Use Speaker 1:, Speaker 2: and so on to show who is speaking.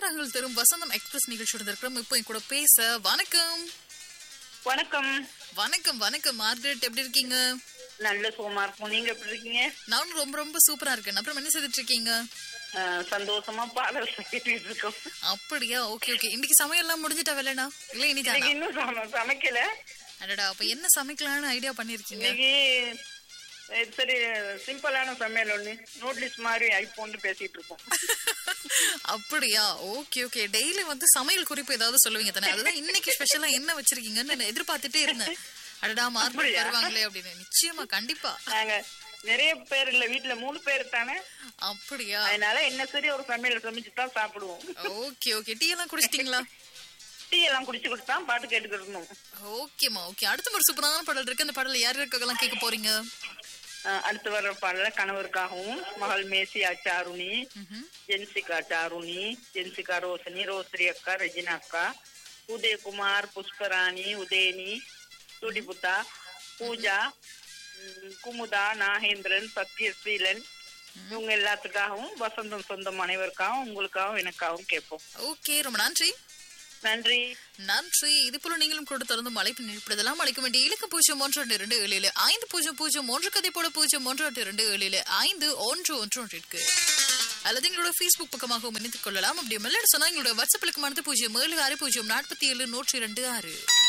Speaker 1: ராகங்கள் தரும் வசந்தம் எக்ஸ்பிரஸ் நிகழ்ச்சியோட இருக்கிறோம் இப்போ என் கூட பேச வணக்கம்
Speaker 2: வணக்கம்
Speaker 1: வணக்கம் வணக்கம் மார்கரெட் எப்படி இருக்கீங்க
Speaker 2: நல்ல சுகமா இருக்கும் நீங்க எப்படி இருக்கீங்க
Speaker 1: நானும் ரொம்ப ரொம்ப சூப்பரா இருக்கேன் அப்புறம் என்ன செய்துட்டு இருக்கீங்க
Speaker 2: அஹ், சந்தோஷமா பாடல் கேட்டுட்டு இருக்கோம்
Speaker 1: அப்படியா ஓகே ஓகே இன்னைக்கு சமையல் எல்லாம் முடிஞ்சிட்டா வேலைனா இல்ல இனிதானா
Speaker 2: இன்னைக்கு இன்னும் சம- சமைக்கல
Speaker 1: அடடா அப்ப என்ன சமைக்கலாம்னு ஐடியா பண்ணிருக்கீங்க
Speaker 2: இன்னைக்கு அஹ், சரி சிம்பிளான சமையல் ஒண்ணு நோட்லிஸ் மாதிரி ஐபோன் பேசிட்டு இருக்கோம்
Speaker 1: அப்படியா ஓகே ஓகே டெய்லி வந்து சமையல் குறிப்பு ஏதாவது சொல்லுவீங்க தானே அதுதான் இன்னைக்கு ஸ்பெஷலா என்ன வச்சிருக்கீங்கன்னு நான் எதிர்பார்த்துட்டே இருந்தேன் அடடா மார்கரெட்
Speaker 2: அப்படியா?
Speaker 1: வருவாங்களே அப்படின்னு நிச்சயமா கண்டிப்பா
Speaker 2: நாங்க நிறைய பேர் இல்ல வீட்டுல மூணு பேர் தானே
Speaker 1: அப்படியா
Speaker 2: அதனால என்ன சரி ஒரு சமையல் சமைச்சு தான் சாப்பிடுவோம்
Speaker 1: ஓகே ஓகே டீ எல்லாம் குடிச்சிட்டீங்களா
Speaker 2: டீ எல்லாம் குடிச்சு கொடுத்தா பாட்டு கேட்டுக்கிட்டு இருந்தோம்
Speaker 1: ஓகேமா ஓகே அடுத்த ஒரு சூப்பரான பாடல் இருக்கு அந்த பாடல் யார் இருக்கலாம் கேட்க போறீங்க
Speaker 2: அஹ், அடுத்து வர்ற பாடல கணவருக்காகவும் மகள் மேசியா சாருணி
Speaker 1: ம்ஹும்.
Speaker 2: ஜென்சிகா சாருணி ஜென்சிகா ரோஷினி ரோஸ்ரி அக்கா ரெஜினா அக்கா உதயகுமார் புஷ்பராணி உதயனி துடிபுத்தா பூஜா ம், குமுதா நாகேந்திரன் சத்யசீலன் இவங்க எல்லாத்துக்காகவும் வசந்தம் சொந்தம் அனைவருக்காகவும் உங்களுக்காகவும் எனக்காகவும் கேட்போம்
Speaker 1: ஓகே ரொம்ப நன்றி
Speaker 2: நன்றி
Speaker 1: நன்றி இது போல நீங்களும் கூட தொடர்ந்து மழைப்பு நிற்பதெல்லாம் அழைக்க வேண்டிய இலக்கு பூஜ்ஜியம் ஒன்று ஒன்று இரண்டு ஏழில் ஐந்து பூஜ்ஜியம் பூஜ்ஜியம் ஒன்று கதை போல பூஜ்ஜியம் ஒன்று ஒன்று இரண்டு ஏழில் ஐந்து ஒன்று ஒன்று ஒன்றிற்கு அல்லது எங்களோட ஃபேஸ்புக் பக்கமாகவும் இணைத்துக் கொள்ளலாம் அப்படி இல்லை சொன்னா எங்களோட வாட்ஸ்அப் இலக்கமானது பூஜ்ஜியம் ஏழு ஆறு பூஜ்ஜியம் நாற்பத்தி ஏழு நூற்றி இரண்டு ஆறு